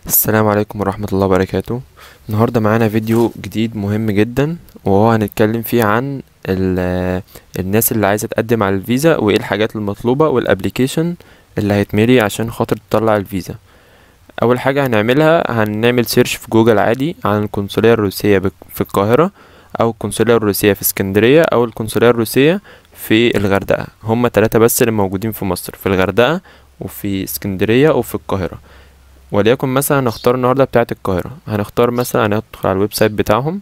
السلام عليكم ورحمة الله وبركاته النهاردة معانا فيديو جديد مهم جدا وهو هنتكلم فيه عن ال- الناس اللي عايزة تقدم على الفيزا وايه الحاجات المطلوبة والابليكيشن اللي هيتملي عشان خاطر تطلع الفيزا اول حاجة هنعملها هنعمل سيرش في جوجل عادي عن القنصلية الروسية بك- في القاهرة او القنصلية الروسية في اسكندرية او القنصلية الروسية في الغردقة هما تلاتة بس اللي موجودين في مصر في الغردقة وفي اسكندرية وفي القاهرة وليكن مثلا هنختار النهاردة بتاعة القاهرة هنختار مثلا هندخل على الويب سايت بتاعهم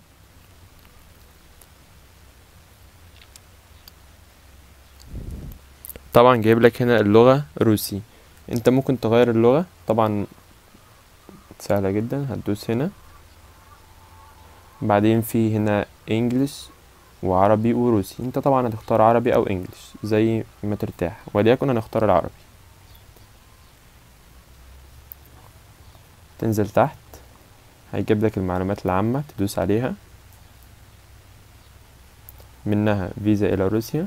طبعا جايب لك هنا اللغة روسي انت ممكن تغير اللغة طبعا سهلة جدا هتدوس هنا بعدين في هنا انجلش وعربي وروسي انت طبعا هتختار عربي او انجلش زي ما ترتاح وليكن هنختار العربي تنزل تحت هيجيب لك المعلومات العامة تدوس عليها منها فيزا إلى روسيا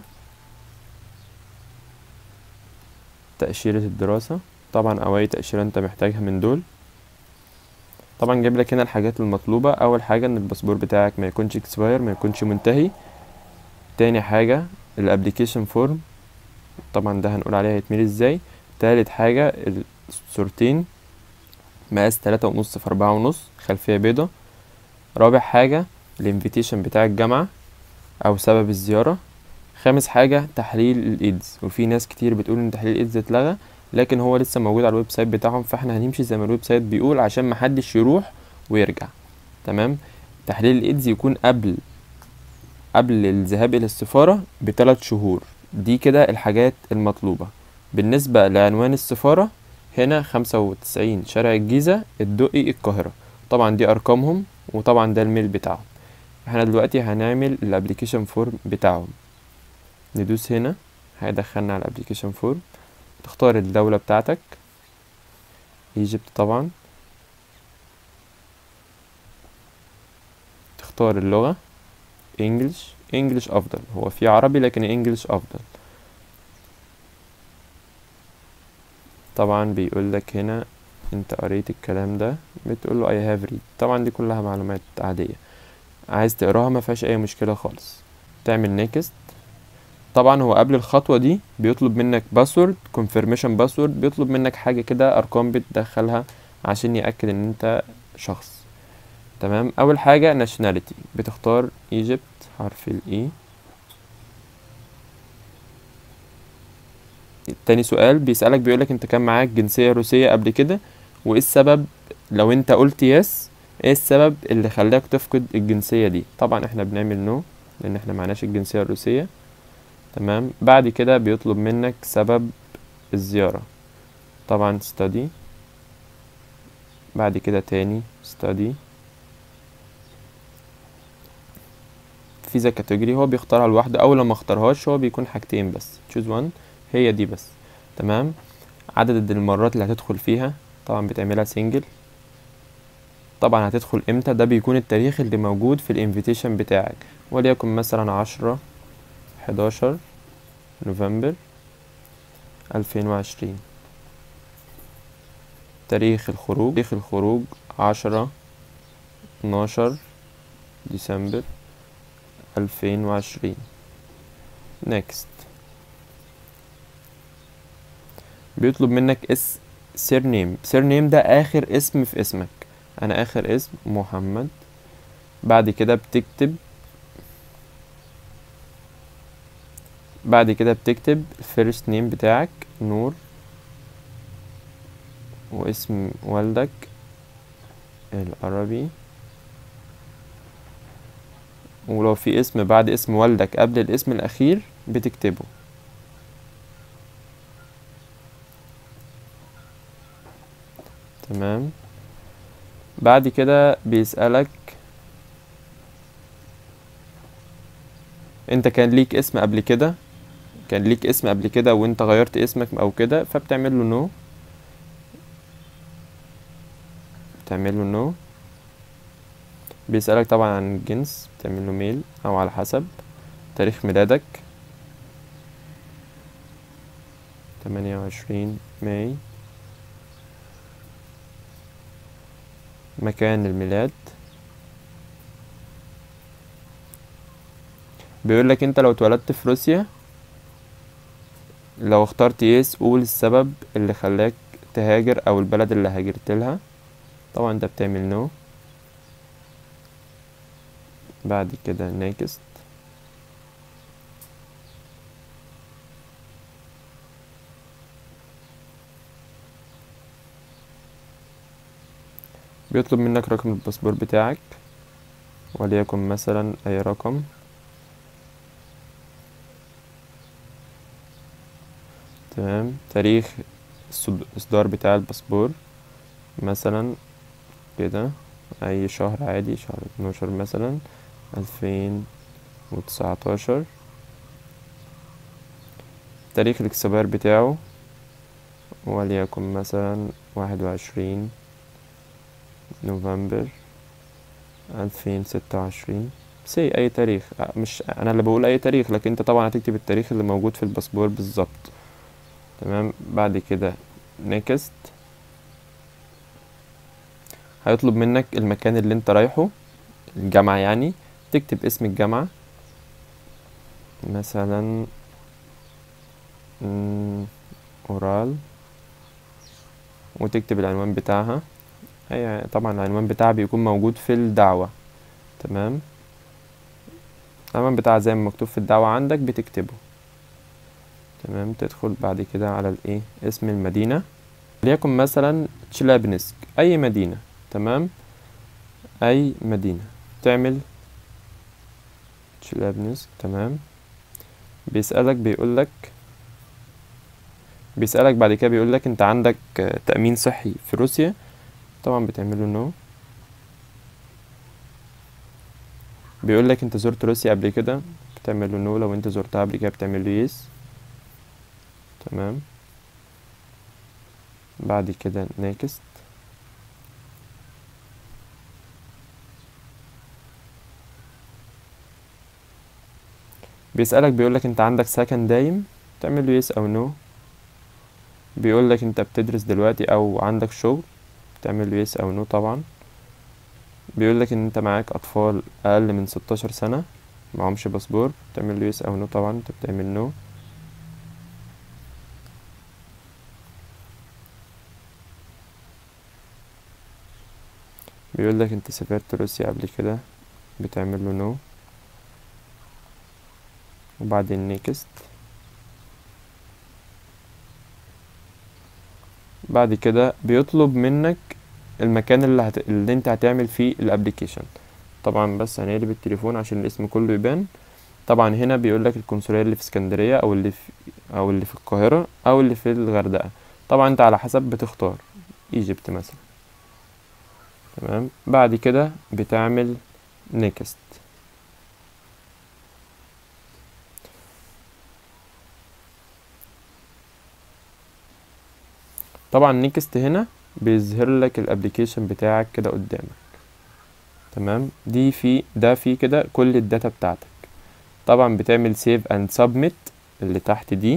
تأشيرة الدراسة طبعا أو أي تأشيرة أنت محتاجها من دول طبعا جايب لك هنا الحاجات المطلوبة أول حاجة إن الباسبور بتاعك ما يكونش اكسباير ما يكونش منتهي تاني حاجة الابليكيشن فورم طبعا ده هنقول عليها هيتملي ازاي تالت حاجة الصورتين مقاس تلاتة ونص في أربعة ونص خلفية بيضة رابع حاجة الانفيتيشن بتاع الجامعة أو سبب الزيارة خامس حاجة تحليل الإيدز وفي ناس كتير بتقول إن تحليل الإيدز اتلغى لكن هو لسه موجود على الويب سايت بتاعهم فاحنا هنمشي زي ما الويب سايت بيقول عشان محدش يروح ويرجع تمام تحليل الإيدز يكون قبل قبل الذهاب إلى السفارة بثلاث شهور دي كده الحاجات المطلوبة بالنسبة لعنوان السفارة هنا خمسة وتسعين شارع الجيزة الدقي القاهرة طبعا دي أرقامهم وطبعا ده الميل بتاعهم احنا دلوقتي هنعمل الابليكيشن فورم بتاعهم ندوس هنا هيدخلنا على الابليكيشن فورم تختار الدولة بتاعتك ايجيبت طبعا تختار اللغة انجلش انجلش افضل هو في عربي لكن انجلش افضل طبعا بيقول لك هنا انت قريت الكلام ده بتقول له I have read طبعا دي كلها معلومات عادية عايز تقراها ما فيهاش اي مشكلة خالص تعمل نيكست طبعا هو قبل الخطوة دي بيطلب منك باسورد confirmation باسورد بيطلب منك حاجة كده ارقام بتدخلها عشان يأكد ان انت شخص تمام اول حاجة nationality بتختار Egypt حرف الاي تاني سؤال بيسألك بيقولك انت كان معاك جنسية روسية قبل كده وايه السبب لو انت قلت يس ايه السبب اللي خلاك تفقد الجنسية دي طبعا احنا بنعمل نو لان احنا معناش الجنسية الروسية تمام بعد كده بيطلب منك سبب الزيارة طبعا study بعد كده تاني study فيزا كاتيجوري هو بيختارها لوحده او لو ما اختارهاش هو بيكون حاجتين بس choose one هي دي بس تمام عدد المرات اللي هتدخل فيها طبعا بتعملها سنجل طبعا هتدخل امتى ده بيكون التاريخ اللي موجود في الانفيتيشن بتاعك وليكن مثلا عشرة حداشر نوفمبر ألفين وعشرين تاريخ الخروج تاريخ الخروج عشرة اتناشر ديسمبر ألفين وعشرين next بيطلب منك اس سيرنيم سيرنيم ده اخر اسم في اسمك انا اخر اسم محمد بعد كده بتكتب بعد كده بتكتب الفيرست نيم بتاعك نور واسم والدك العربي ولو في اسم بعد اسم والدك قبل الاسم الاخير بتكتبه تمام بعد كده بيسألك انت كان ليك اسم قبل كده كان ليك اسم قبل كده وانت غيرت اسمك او كده فبتعمل له نو بتعمل له نو بيسألك طبعا عن الجنس بتعمل له ميل او على حسب تاريخ ميلادك تمانية وعشرين ماي مكان الميلاد بيقول لك انت لو اتولدت في روسيا لو اخترت يس قول السبب اللي خلاك تهاجر او البلد اللي هاجرت لها طبعا انت بتعمل نو بعد كده نيكست بيطلب منك رقم الباسبور بتاعك وليكن مثلا اي رقم تمام تاريخ الصد- الإصدار بتاع الباسبور مثلا كده أي شهر عادي شهر اتناشر مثلا ألفين وتسعتاشر تاريخ الاكسباير بتاعه وليكن مثلا واحد وعشرين نوفمبر ألفين ستة وعشرين سي أي تاريخ أ- مش أنا اللي بقول أي تاريخ لكن أنت طبعا هتكتب التاريخ اللي موجود في الباسبور بالظبط تمام بعد كده نيكست هيطلب منك المكان اللي انت رايحه الجامعة يعني تكتب اسم الجامعة مثلا مم، أورال وتكتب العنوان بتاعها هي طبعا العنوان بتاعها بيكون موجود في الدعوة تمام العنوان بتاعها زي ما مكتوب في الدعوة عندك بتكتبه تمام تدخل بعد كده على الايه اسم المدينة ليكن مثلا تشيلابنسك اي مدينة تمام اي مدينة تعمل تشيلابنسك تمام بيسألك بيقولك بيسألك بعد كده بيقولك انت عندك آه، تأمين صحي في روسيا طبعا بتعمله نو بيقولك انت زرت روسيا قبل كده بتعمله نو لو انت زرتها قبل كده بتعمله يس تمام بعد كده نيكست بيسألك بيقولك انت عندك سكن دايم تعمل له يس او نو بيقولك انت بتدرس دلوقتي او عندك شغل تعمل له يس او نو طبعا بيقولك ان انت معاك اطفال اقل من 16 سنة معهمش باسبور تعمل له يس او نو طبعا انت بتعمل نو بيقول لك انت سافرت روسيا قبل كده بتعمل له نو وبعدين نيكست بعد كده بيطلب منك المكان اللي, هت... اللي انت هتعمل فيه الابليكيشن طبعا بس هنقلب التليفون عشان الاسم كله يبان طبعا هنا بيقول لك القنصلية اللي في اسكندرية او اللي في او اللي في القاهرة او اللي في الغردقة طبعا انت على حسب بتختار ايجيبت مثلا تمام بعد كده بتعمل نيكست طبعا نيكست هنا بيظهر لك الابليكيشن بتاعك كده قدامك تمام دي في ده في كده كل الداتا بتاعتك طبعا بتعمل سيف اند سبميت اللي تحت دي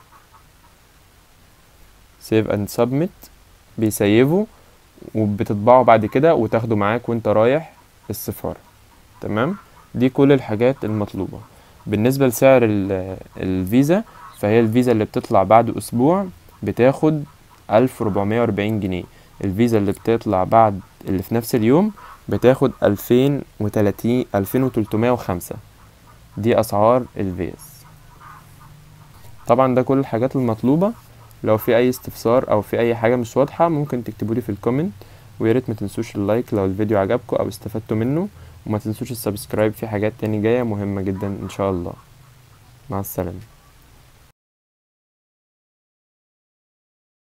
سيف اند سبميت بيسيفه وبتطبعه بعد كده وتاخده معاك وانت رايح السفارة تمام دي كل الحاجات المطلوبة بالنسبة لسعر ال- الفيزا فهي الفيزا اللي بتطلع بعد أسبوع بتاخد ألف ربعمية وأربعين جنيه الفيزا اللي بتطلع بعد اللي في نفس اليوم بتاخد ألفين وتلاتين ألفين وتلتمية وخمسة دي أسعار الفيز طبعا ده كل الحاجات المطلوبة لو في أي استفسار أو في أي حاجة مش واضحة ممكن تكتبولي في الكومنت ويا ريت ما تنسوش اللايك لو الفيديو عجبكم أو استفدتوا منه وما تنسوش السبسكرايب في حاجات تاني جاية مهمة جدا إن شاء الله مع السلامة